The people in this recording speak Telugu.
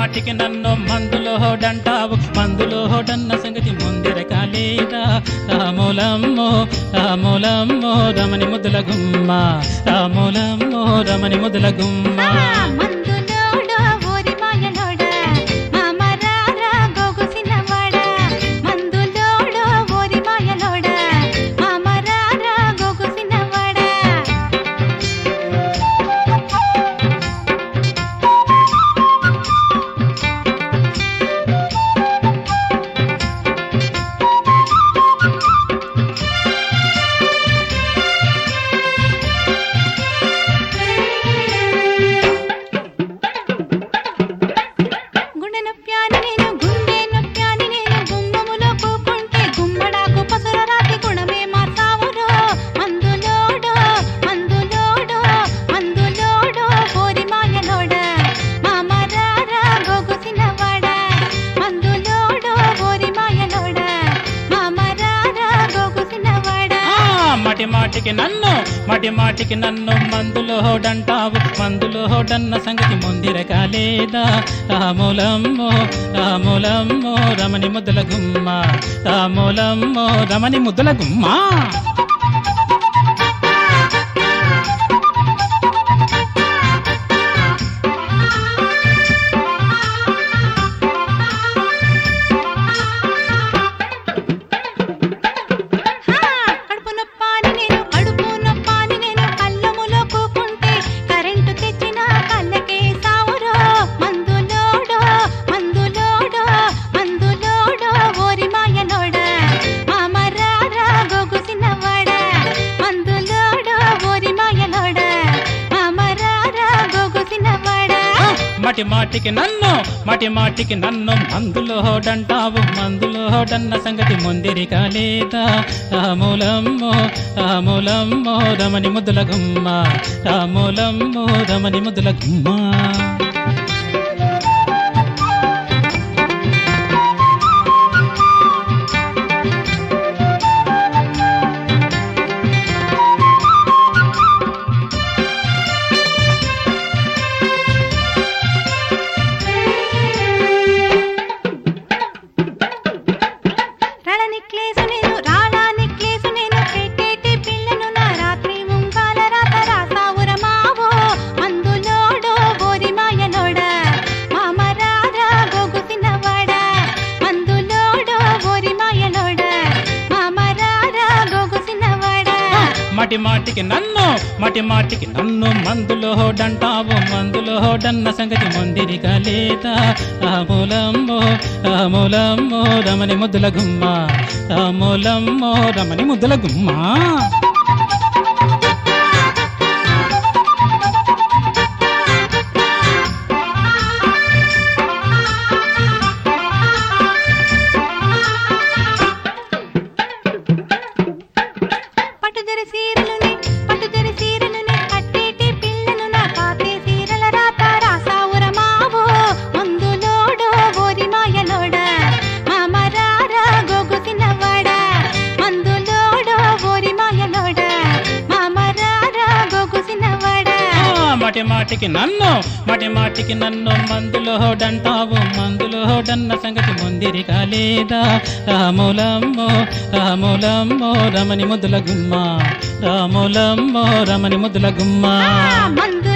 మాటికి నన్ను మందులో హోడంటావు మందులో హోడన్న సంగతి ముందిరకాలేదా రాములమ్మో రాములమ్మో రమణి ముద్దుల గుమ్మ రాములమ్మో రమణి ముద్దుల గుమ్మ మందులోడ ఓరి మాయలోడ మామరారా గోగు సిన్నవాడ మందులోడ ఓరి మాయలోడ మామరారా గోగు సిన్నవాడ గుండె నొప్పాని నేను గుండె నొప్పాని నేను గుమ్మములో కూకుంటే గుమ్మడాకు పసర రాతి గుణమే మాతావురో మందులోడో మందులోడో మందులోడో ఓరి మాయలోడ మామరారా గోగు సిన్నవాడ మందులోడో ఓరి మాయలోడ మామరారా గోగు సిన్నవాడ ఆ, మాటి మాటికి నన్ను మాటి మాటికి నన్ను మందులో హోడంటావు మందులో హోడన్న సంగతి ముందిరకాలేదా రాములమ్మో రాములమ్మో రమణి ముద్దుల గుమ్మ రాములమ్మో రమణి ముద్దుల గుమ్మ హా కడుపు నొప్పాని నేను కడుపు నొప్పాని నేను కళ్ళములో కూకుంటే కరెంటు తెచ్చిన కళ్ళకే సావురో మందులోడో మందులోడో మందులోడో ఓరి మాయలోడ మామరారా గోగు సిన్నవాడ మందులోడో ఓరి మాయలోడ మామరారా గోగు సిన్నవాడ మాటి మాటికి నన్ను మాటి మాటికి నన్ను మందులో హోడంటావు మందులో హోడన్న సంగతి ముందిరికాలేదా రాములమ్మో రాములమ్మో రమణి ముద్దుల గుమ్మ రాములమ్మో రమణి ముద్దుల గుమ్మ రణ నిక్లేసు నేను రాణా నిక్లేసు నేను పెట్టేటి పిల్లను నా రాత్రి ముంగాల రాత రాసావుర మావో మందులోడో ఓరి మాయలోడ మామరారా గోగు తిన్నవాడ మందులోడో ఓరి మాయలోడ మామరారా గోగు తిన్నవాడ మాటి మాటికి నన్ను మాటి మాటికి నన్ను మందులో హోడంటావు మందులో హోడన్న సంగతి ముందిరికాలేదా రాములమ్మో రాములమ్మో రమణి ముద్దుల గుమ్మ రాములమ్మో రమణి ముద్దుల గుమ్మ పట్టుదరి సీరలుని పట్టుదరి సీరలుని కట్టేటి పిల్లను నా కాతే సీరల రాత రాసావుర మావో మందులోడో ఓరి మాయలోడ మామరారా గోగు తిన్నవాడ మందులోడో ఓరి మాయలోడ మామరారా గోగు తిన్నవాడ ఆ, మాటి మాటికి నన్ను మాటి మాటికి నన్ను మందులో హోడంటావు మందులో హోడన్న సంగతి ముందిరికాలేదా రాములమ్మో రాములమ్మో రమణి ముద్దుల గుమ్మ రాములమ్మో రమణి ముద్దుల గుమ్మ మందు